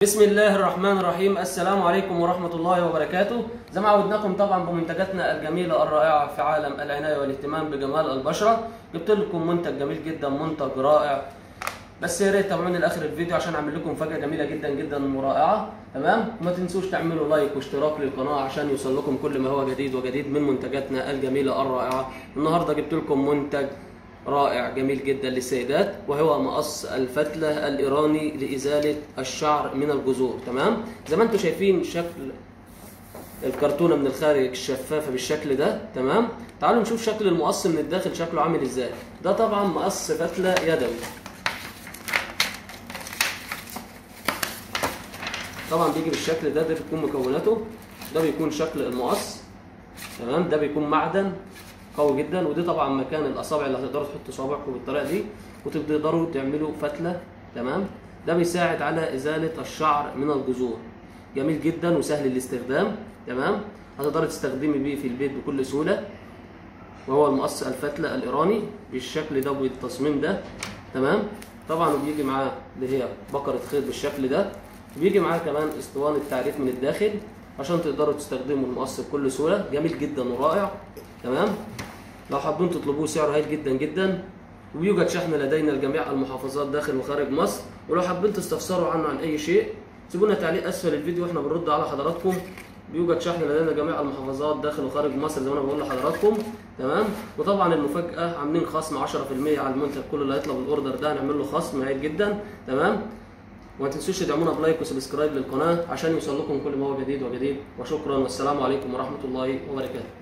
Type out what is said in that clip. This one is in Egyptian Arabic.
بسم الله الرحمن الرحيم السلام عليكم ورحمة الله وبركاته زي ما عودناكم طبعا بمنتجاتنا الجميلة الرائعة في عالم العناية والاهتمام بجمال البشرة جبت لكم منتج جميل جدا منتج رائع بس يا ريت تابعوني لاخر الفيديو عشان اعمل لكم مفاجأة جميلة جدا جدا ورائعة تمام وما تنسوش تعملوا لايك واشتراك للقناة عشان يوصل لكم كل ما هو جديد وجديد من منتجاتنا الجميلة الرائعة النهاردة جبت لكم منتج رائع جميل جدا للسيدات وهو مقص الفتلة الإيراني لإزالة الشعر من الجذور تمام زي ما انتم شايفين شكل الكرتونة من الخارج شفافة بالشكل ده تمام تعالوا نشوف شكل المقص من الداخل شكله عامل ازاي ده طبعا مقص فتلة يدوي طبعا بيجي بالشكل ده ده بيكون مكوناته ده بيكون شكل المقص تمام ده بيكون معدن قوي جدا ودي طبعا مكان الاصابع اللي هتقدروا تحطوا صوابعكم بالطريقه دي وتقدروا تعملوا فتله تمام ده بيساعد على ازاله الشعر من الجذور جميل جدا وسهل الاستخدام تمام هتقدري تستخدمي بيه في البيت بكل سهوله وهو المقص الفتله الايراني بالشكل ده وبالتصميم ده تمام طبعا بيجي معاه اللي هي بقره خيط بالشكل ده بيجي معاه كمان اسطوانه تعريف من الداخل عشان تقدروا تستخدموا المقص بكل سهوله جميل جدا ورائع تمام لو حابين تطلبوه سعره هايل جدا جدا ويوجد شحن لدينا لجميع المحافظات داخل وخارج مصر ولو حابين تستفسروا عنه عن اي شيء سيبوا لنا تعليق اسفل الفيديو واحنا بنرد على حضراتكم بيوجد شحن لدينا جميع المحافظات داخل وخارج مصر زي ما انا بقول لحضراتكم تمام وطبعا المفاجاه عاملين خصم 10% على المنتج كله اللي هيطلب الاوردر ده هنعمل له خصم هايل جدا تمام وما تنسوش تدعمونا بلايك وسبسكرايب للقناه عشان يوصل لكم كل ما هو جديد وجديد وشكرا والسلام عليكم ورحمه الله وبركاته